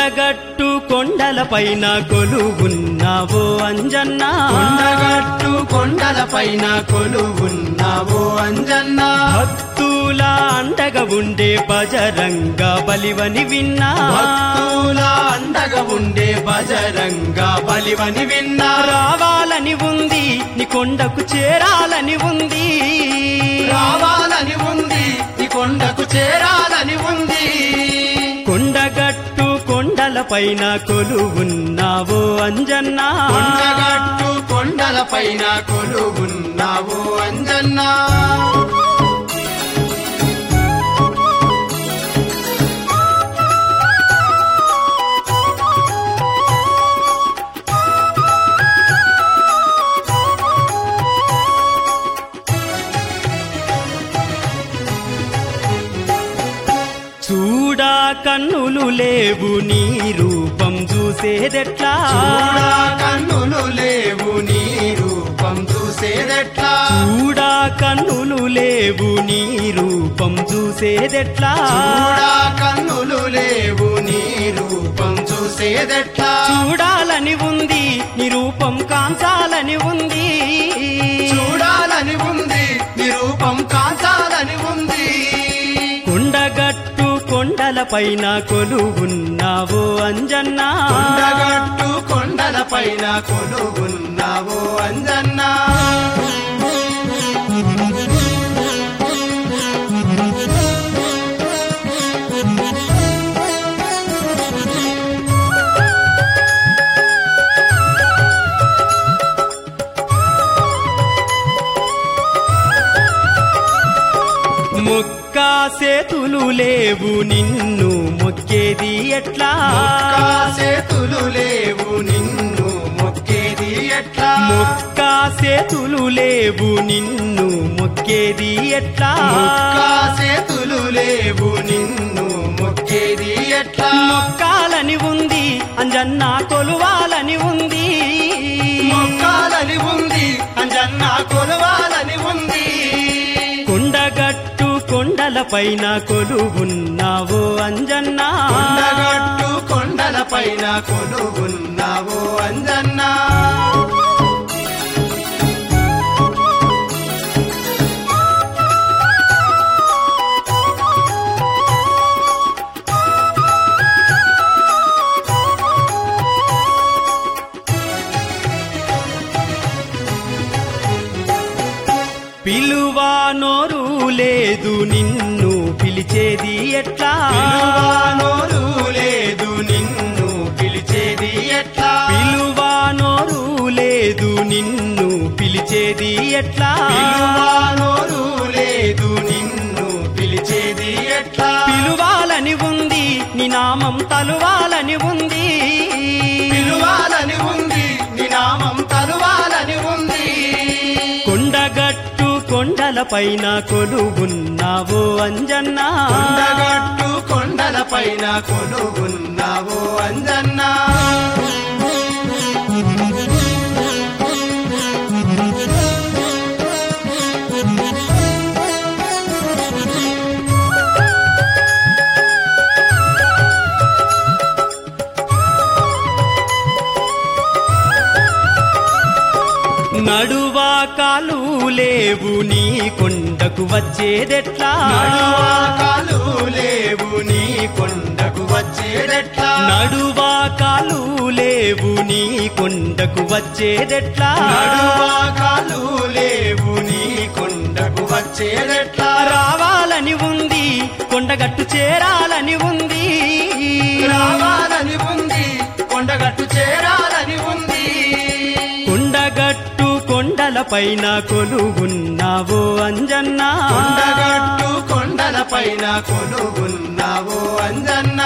కొండగట్టు కొండలపైన కొలువున్నావో అంజన్న కొండగట్టు కొండల పైన కొలువున్నావో అంజన్న భక్తుల అండగా ఉండే బజరంగ బలివని విన్నా భక్తుల అండగా ఉండే బజరంగ బలివని విన్నా రావాలని ఉంది నీ కొండకు చేరాలని ఉంది రావాలని ఉంది ఈ కొండకు చేరాలని ఉంది కొండగట్టు కొండలపైన కొలువున్నావో అంజన్న కొండగట్టు కొండల పైన కొలువున్నావు అంజన్న చూడా కన్నులు లేవు నీ రూపం చూసేదెట్లా చూడా కన్నులు లేవు నీ రూపం చూసేదెట్లా చూడా కన్నులు లేవు నీ రూపం చూసేదెట్లా చూడా కన్నులు లేవు నీ రూపం చూసేదెట్లా చూడాలని ఉంది నీ రూపం కాంచాలని ఉంది చూడాలని ఉంది నీ రూపం కాచాలని ఉంది కొండగట్టు కొండలపైన కొలువున్నావో అంజన్న కొండగట్టు కొండల పైన కొలువున్నావు అంజన్న మొక్క సేతులు లేవు నిన్ను మొక్కేది ఎట్లా చేతులు లేవు నిన్ను మొక్కేది ఎట్లా మొక్క సేతులు లేవు నిన్ను మొక్కేది ఎట్లా చేతులు లేవు నిన్ను మొక్కేది ఎట్లా మొక్కాలని ఉంది అంజన్న కొలువాలని ఉంది మొక్కాలని ఉంది అంజన్న కొలవాలని ఉంది కొండగట్టు కొండలపైన కొలువున్నావో అంజన్న కొండగట్టు కొండల పైన కొలువున్నావు అంజన్న పిలువా నోరు లేదు నిన్ను పిలిచేది ఎట్లా నోరు లేదు నిన్ను పిలిచేది ఎట్లా పిలువా నోరు లేదు నిన్ను పిలిచేది ఎట్లా నోరు లేదు నిన్ను పిలిచేది ఎట్లా పిలువాలని ఉంది నీ నామం తలువాలని ఉంది పిలువాలని ఉంది నీ నామం తలువాలని ఉంది కొండగట్టు కొండలపైన కొలువున్నావో అంజన్న కొండగట్టు కొండల పైన కొలువున్నావు అంజన్న నడువా కాలు లేవు నీ కొండకు వచ్చేదెట్లా కాలు లేవు నీ కొండకు వచ్చేదెట్లా నడువా కాలు లేవు నీ కొండకు వచ్చేదెట్లా కాలు లేవు నీ కొండకు వచ్చేదెట్లా రావాలని ఉంది కొండగట్టు చేరాలని ఉంది రావాలని ఉంది కొండగట్టు చేరాలని ఉంది కొండగట్టు కొండలపైన కొలువున్నావో అంజన్న కొండగట్టు కొండల పైన కొలువున్నావు అంజన్న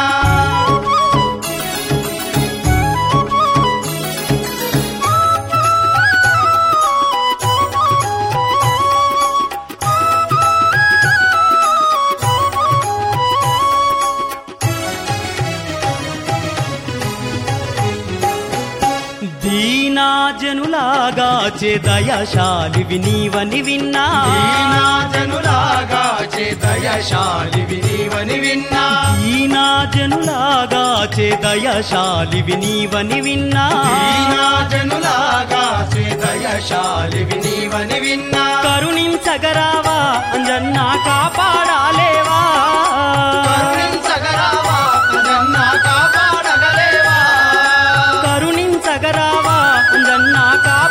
దీనా జనులాగా చే దయశాలివి నీవని విన్నా జనులాగా చేతయశాలివి నీవని విన్నా ఈనా జనులాగా చే దయశాలివి నీవని విన్నా జనులాగా చేతయశాలివి నీవని విన్నా కరుణించగరావా అంజన్న కాపాడాలేవా కరుణించగరావా జన్నా కాపాడగలేవా కరుణించగరావా అంజన్న